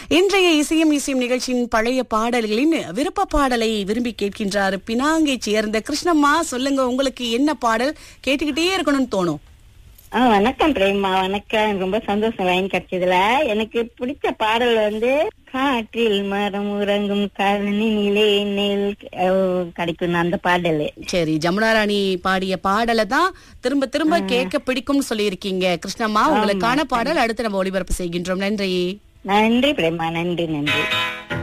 இன்றைய இசையும் இசையும் நிகழ்ச்சியின் பழைய பாடல்களின் விருப்ப பாடலை விரும்பி கேட்கின்றார் பினாங்கை சேர்ந்த கிருஷ்ணம்மா சொல்லுங்க உங்களுக்கு என்ன பாடல் கேட்டுக்கிட்டே இருக்கணும்னு தோணும் ஆ வணக்கம் பிரேமா வணக்கம் ரொம்ப சந்தோஷம் லைன் கிடைச்சதுல எனக்கு பிடிச்ச பாடல் வந்து காற்றில் மரம் உறங்கும் கருணிலே நெல் அஹ், கிடைக்கும் அந்த பாடல் சரி ஜமுனா ராணி பாடிய பாடலை தான் திரும்ப திரும்ப கேட்க பிடிக்கும்னு சொல்லியிருக்கீங்க கிருஷ்ணம்மா உங்களுக்கான பாடல் அடுத்து நம்ம ஒளிபரப்பு செய்கின்றோம் நன்றி நன்றி பிரேமா நன்றி நன்றி